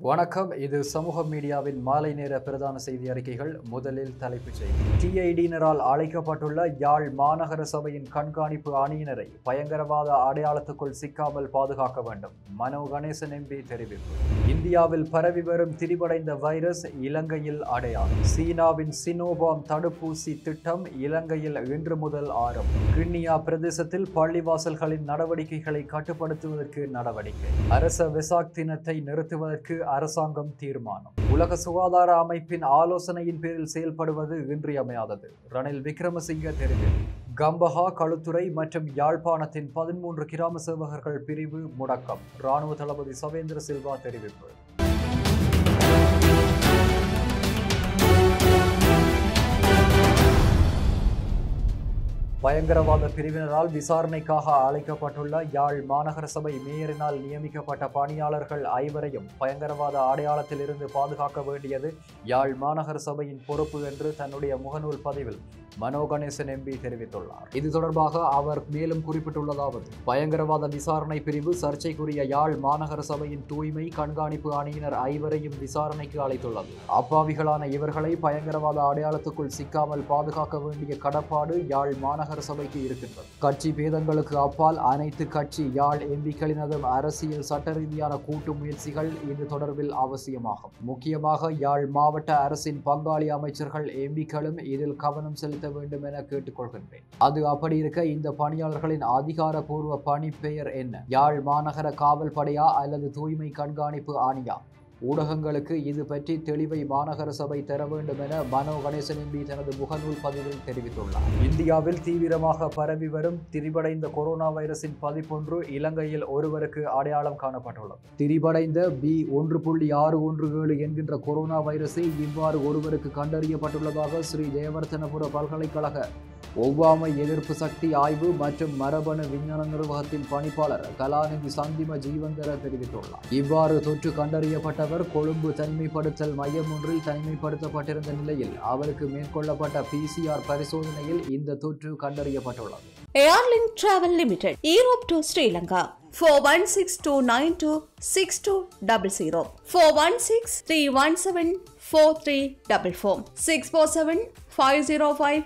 வணக்கம் இது சமூக மீடியாவின் மாலை நேர பிரதான செய்தி அறிக்கைகள் முதலில் தலைப்புச் செய்தி டிஐடியினரால் அழைக்கப்பட்டுள்ள யாழ் மாநகர சபையின் கண்காணிப்பு அணியினரை பயங்கரவாத அடையாளத்துக்குள் சிக்காமல் பாதுகாக்க வேண்டும் மனோ கணேசன் எம்பி தெரிவிப்பு இந்தியாவில் பரவி வரும் திரிபடைந்த வைரஸ் இலங்கையில் அடையாளம் சீனாவின் சினோபாம் தடுப்பூசி திட்டம் இலங்கையில் இன்று முதல் ஆரம்பம் கிண்ணியா பிரதேசத்தில் பள்ளிவாசல்களின் நடவடிக்கைகளை கட்டுப்படுத்துவதற்கு நடவடிக்கை அரச வெசாக் தினத்தை நிறுத்துவதற்கு அரசாங்கம் தீர்மானம் உலக சுகாதார அமைப்பின் ஆலோசனையின் பேரில் செயல்படுவது இன்றியமையாதது ரணில் விக்ரமசிங்க தெரிவிப்பு கம்பஹா களுத்துறை மற்றும் யாழ்ப்பாணத்தின் பதிமூன்று கிராம சேவகர்கள் பிரிவு முடக்கம் இராணுவ தளபதி சவேந்திர சில்வா தெரிவிப்பு பயங்கரவாத பிரிவினரால் விசாரணைக்காக அழைக்கப்பட்டுள்ள யாழ் மாநகர சபை மேயரினால் நியமிக்கப்பட்ட பணியாளர்கள் ஐவரையும் பயங்கரவாத அடையாளத்தில் இருந்து பாதுகாக்க வேண்டியது யாழ் மாநகர சபையின் பொறுப்பு என்று தன்னுடைய முகநூல் பதிவில் மனோ கணேசன் எம்பி தெரிவித்துள்ளார் இது தொடர்பாக அவர் மேலும் குறிப்பிட்டுள்ளதாவது பயங்கரவாத விசாரணை பிரிவு சர்ச்சைக்குரிய யாழ் மாநகர சபையின் தூய்மை கண்காணிப்பு அணியினர் ஐவரையும் விசாரணைக்கு அழைத்துள்ளது அப்பாவிகளான இவர்களை பயங்கரவாத அடையாளத்துக்குள் சிக்காமல் பாதுகாக்க வேண்டிய கடப்பாடு யாழ் மாநகர சபைக்கு இருக்கின்றது கட்சி பேதங்களுக்கு அப்பால் அனைத்து கட்சி யாழ் எம்பிக்களினதும் அரசியல் சட்ட ரீதியான கூட்டு முயற்சிகள் இது தொடர்பில் அவசியமாகும் முக்கியமாக யாழ் மாவட்ட அரசின் பங்காளி அமைச்சர்கள் எம்பிக்களும் இதில் கவனம் செலுத்த வேண்டும் என கேட்டுக்கொள்கின்றேன் அது அப்படி இருக்க இந்த பணியாளர்களின் அதிகாரப்பூர்வ பணி பெயர் என்ன யாழ் மாநகர காவல் படையா அல்லது தூய்மை கண்காணிப்பு ஆணையா ஊடகங்களுக்கு இது பற்றி தெளிவை மாநகர சபை தர வேண்டும் என மனோ கணேசன் எம்பி தனது முகநூல் பதிவில் தெரிவித்துள்ளார் இந்தியாவில் தீவிரமாக பரவி வரும் திரிபடைந்த கொரோனா வைரஸின் பதிப்பொன்று இலங்கையில் ஒருவருக்கு அடையாளம் காணப்பட்டுள்ளது திரிபடைந்த பி ஒன்று புள்ளி ஆறு ஒன்று ஏழு என்கின்ற கொரோனா வைரஸை இவ்வாறு ஒருவருக்கு கண்டறியப்பட்டுள்ளதாக ஸ்ரீ ஜெயவர்த்தனபுர பல்கலைக்கழக ஒவ்வாமை எதிர்ப்பு சக்தி ஆய்வு மற்றும் மரபணு விஞ்ஞான நிர்வாகத்தின் பணிப்பாளர் கலாநிதி சந்திம ஜீவந்தர தெரிவித்துள்ளார் இவ்வாறு தொற்று கண்டறியப்பட்டவர் கொழும்பு தனிமைப்படுத்தல் மையம் ஒன்றில் தனிமைப்படுத்தப்பட்டிருந்த நிலையில் அவருக்கு மேற்கொள்ளப்பட்ட பிசிஆர் பரிசோதனையில் இந்த தொற்று கண்டறியப்பட்டுள்ளது Airlink Travel Limited, Europe to Sri Lanka. 4162926200 416 317 4344 647 505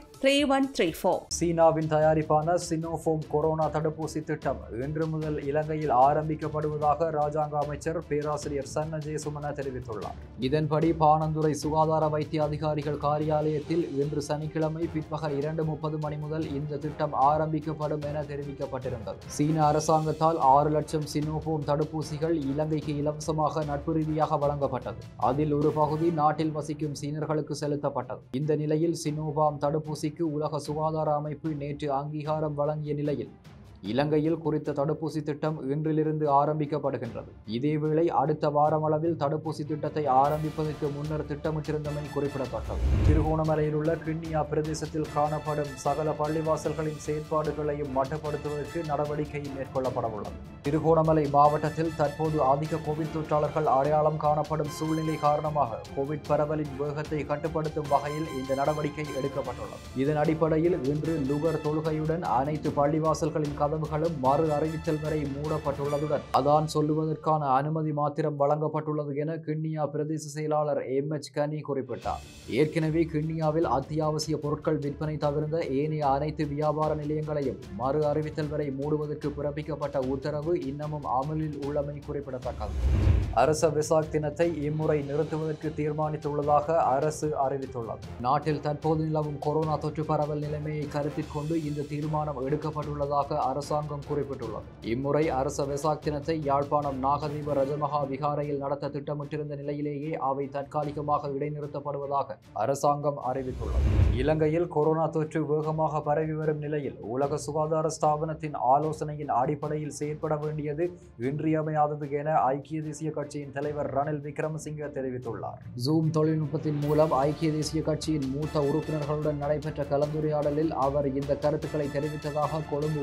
3134 சீனாவின் தயாரிப்பான சினோஃபோம் கொரோனா தடுப்பூசி திட்டம் இன்று முதல் இலங்கையில் ஆரம்பிக்கப்படுவதாக ராஜாங்க அமைச்சர் பேராசிரியர் சன்ன ஜெயசுமன தெரிவித்துள்ளார் இதன்படி பாணந்துறை சுகாதார வைத்திய அதிகாரிகள் காரியாலயத்தில் இன்று சனிக்கிழமை பிற்பகல் இரண்டு முப்பது மணி முதல் இந்த திட்டம் ஆரம்பிக்கப்படும் என தெரிவிக்கப்பட்டிருந்தது சீன அரசாங்கத்தால் ஆறு லட்சம் சினோஃபோம் தடுப்பூசிகள் இலங்கைக்கு இலவசமாக நட்பு ரீதியாக வழங்கப்பட்டது அதில் ஒரு பகுதி நாட்டில் வசிக்கும் சீனர்களுக்கு செலுத்தப்பட்டது இந்த நிலையில் சினோபாம் தடுப்பூசிக்கு உலக சுகாதார அமைப்பு நேற்று அங்கீகாரம் வழங்கிய நிலையில் இலங்கையில் குறித்த தடுப்பூசி திட்டம் இன்றிலிருந்து ஆரம்பிக்கப்படுகின்றது இதேவேளை அடுத்த வாரமளவில் தடுப்பூசி திட்டத்தை ஆரம்பிப்பதற்கு முன்னர் திட்டமிட்டிருந்தமை குறிப்பிடத்தக்கது திருகோணமலையில் உள்ள கிண்ணியா பிரதேசத்தில் காணப்படும் சகல பள்ளிவாசல்களின் செயற்பாடுகளையும் மட்டுப்படுத்துவதற்கு நடவடிக்கை மேற்கொள்ளப்பட உள்ளது திருகோணமலை மாவட்டத்தில் தற்போது அதிக கோவிட் தொற்றாளர்கள் அடையாளம் காணப்படும் சூழ்நிலை காரணமாக கோவிட் பரவலின் வேகத்தை கட்டுப்படுத்தும் வகையில் இந்த நடவடிக்கை எடுக்கப்பட்டுள்ளது இதன் அடிப்படையில் இன்று லுகர் தொழுகையுடன் அனைத்து பள்ளிவாசல்களின் கதவுகளும் மறு அறிவித்தல் வரை மூடப்பட்டுள்ளதுடன் அதான் சொல்லுவதற்கான அனுமதி மாத்திரம் வழங்கப்பட்டுள்ளது என கிண்ணியா பிரதேச செயலாளர் எம் எச் கனி குறிப்பிட்டார் ஏற்கனவே கிண்ணியாவில் அத்தியாவசிய பொருட்கள் விற்பனை தவிர்ந்த ஏனைய அனைத்து வியாபார நிலையங்களையும் மறு அறிவித்தல் வரை மூடுவதற்கு பிறப்பிக்கப்பட்ட உத்தரவு இன்னமும் அமலில் உள்ளமை குறிப்பிடத்தக்கது அரச வெசாக் தினத்தை இம்முறை நிறுத்துவதற்கு தீர்மானித்துள்ளதாக அரசு அறிவித்துள்ளது நாட்டில் தற்போது நிலவும் கொரோனா தொற்று பரவல் நிலைமையை கருத்தில் கொண்டு இந்த தீர்மானம் எடுக்கப்பட்டுள்ளதாக அரசாங்கம் குறிப்பிட்டுள்ளது இம்முறை அரச வெசாக் தினத்தை யாழ்ப்பாணம் நாகதீப ரஜமகா விகாரையில் நடத்த திட்டமிட்டிருந்த நிலையிலேயே அவை தற்காலிகமாக இடைநிறுத்தப்படுவதாக அரசாங்கம் அறிவித்துள்ளது இலங்கையில் கொரோனா தொற்று வேகமாக பரவி வரும் நிலையில் உலக சுகாதார ஸ்தாபனத்தின் ஆலோசனையின் அடிப்படையில் செயற்பட வேண்டியது இன்றியமையாதது என ஐக்கிய தேசிய கட்சியின் தலைவர் ரணில் விக்ரமசிங்க தெரிவித்துள்ளார் ஜூம் தொழில்நுட்பத்தின் மூலம் ஐக்கிய தேசிய கட்சியின் மூத்த உறுப்பினர்களுடன் நடைபெற்ற கலந்துரையாடலில் அவர் இந்த கருத்துக்களை தெரிவித்ததாக கொழும்பு ஊடகம்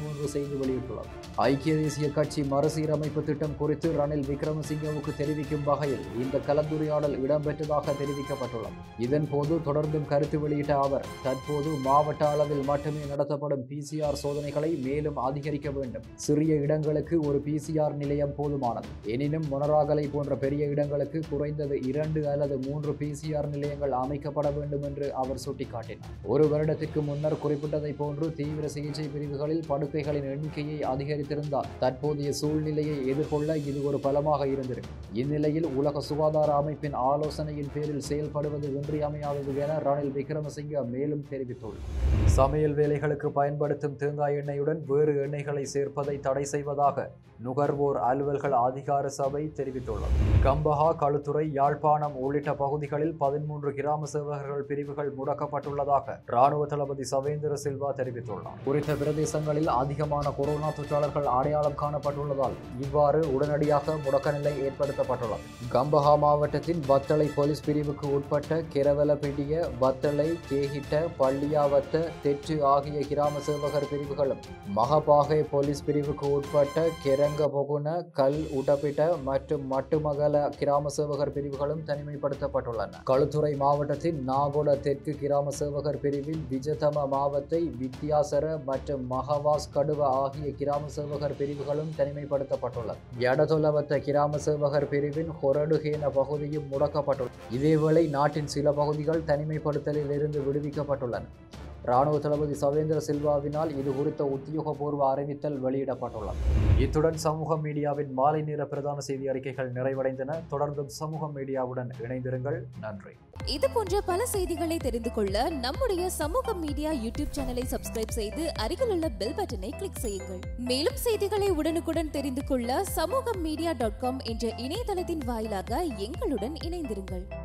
பதிமூன்று செய்தி வெளியிட்டுள்ளது ஐக்கிய தேசிய கட்சி மறுசீரமைப்பு திட்டம் குறித்து ரணில் விக்ரமசிங்கவுக்கு தெரிவிக்கும் வகையில் இந்த கலந்துரையாடல் இடம்பெற்றதாக தெரிவிக்கப்பட்டுள்ளது இதன் போது தொடர்ந்தும் கருத்து வெளியிட்ட அவர் தற்போது மாவட்ட அளவில் மட்டுமே நடத்தப்படும் பிசிஆர் சோதனைகளை மேலும் அதிகரிக்க வேண்டும் சிறிய இடங்களுக்கு ஒரு பிசிஆர் நிலையம் போதுமானது எனினும் மொனராகலை போன்ற பெரிய இடங்களுக்கு குறைந்தது இரண்டு அல்லது மூன்று பிசிஆர் நிலையங்கள் அமைக்கப்பட வேண்டும் என்று அவர் சுட்டிக்காட்டினார் ஒரு வருடத்திற்கு முன்னர் குறிப்பிட்டதை போன்று தீவிர சிகிச்சை பிரிவுகளில் படுக்கைகளின் எண்ணிக்கையை அதிகரித்திருந்தால் தற்போதைய சூழ்நிலையை எதிர்கொள்ள இது ஒரு பலமாக இருந்திருக்கும் இந்நிலையில் உலக சுகாதார அமைப்பின் ஆலோசனையின் பேரில் செயல்படுவது இன்றியமையாதது என ரணில் விக்ரமசிங்க மேலும் தெரிவித்துள்ளார் சமையல் வேலைகளுக்கு பயன்படுத்தும் தேங்காய் எண்ணெயுடன் வேறு எண்ணெய்களை சேர்ப்பதை தடை செய்வதாக நுகர்வோர் அலுவல்கள் அதிகார சபை தெரிவித்துள்ளது கம்பஹா களுத்துறை யாழ்ப்பாணம் உள்ளிட்ட பகுதிகளில் பதிமூன்று கிராம சேவகர்கள் பிரிவுகள் முடக்கப்பட்டுள்ளதாக ராணுவ தளபதி சவேந்திர சில்வா தெரிவித்துள்ளார் குறித்த பிரதேசங்களில் அதிகமான கொரோனா தொற்றாளர்கள் அடையாளம் காணப்பட்டுள்ளதால் இவ்வாறு உடனடியாக முடக்க நிலை ஏற்படுத்தப்பட்டுள்ளது கம்பஹா மாவட்டத்தின் வத்தளை போலீஸ் பிரிவுக்கு உட்பட்ட கெரவலபிடிய வத்தளை கேகிட்ட பள்ளியாவத்த தெற்று ஆகிய கிராம சேவகர் பிரிவுகளும் மகபாகை போலீஸ் பிரிவுக்கு உட்பட்ட கெரங்க பொகுன கல் உடப்பிட்ட மற்றும் மட்டுமகல கிராம சேவகர் பிரிவுகளும் தனிமைப்படுத்தப்பட்டுள்ளன களுத்துறை மாவட்டத்தின் நாகொட தெற்கு கிராம சேவகர் பிரிவில் விஜதம மாவத்தை வித்தியாசர மற்றும் மகவாஸ் கடுவ ஆகிய கிராம சேவகர் பிரிவுகளும் தனிமைப்படுத்தப்பட்டுள்ளன எடதொலவத்த கிராம சேவகர் பிரிவின் ஹொரடுகேன பகுதியும் முடக்கப்பட்டுள்ளது இதேவேளை நாட்டின் சில பகுதிகள் தனிமைப்படுத்தலில் இருந்து விடுவிக்கப்பட்டுள்ளன ராணுவ தளபதி சவேந்திர சில்வாவினால் இது குறித்த உத்தியோகபூர்வ அறிவித்தல் வெளியிடப்பட்டுள்ளது இத்துடன் சமூக மீடியாவின் மாலை நேர பிரதான செய்தி அறிக்கைகள் நிறைவடைந்தன தொடர்ந்தும் சமூக மீடியாவுடன் இணைந்திருங்கள் நன்றி இது போன்ற பல செய்திகளை தெரிந்து கொள்ள நம்முடைய சமூக மீடியா யூடியூப் சேனலை சப்ஸ்கிரைப் செய்து அருகில் உள்ள பெல் பட்டனை கிளிக் செய்யுங்கள் மேலும் செய்திகளை உடனுக்குடன் தெரிந்து கொள்ள சமூக மீடியா டாட் காம் என்ற இணையதளத்தின் வாயிலாக எங்களுடன் இணைந்திருங்கள்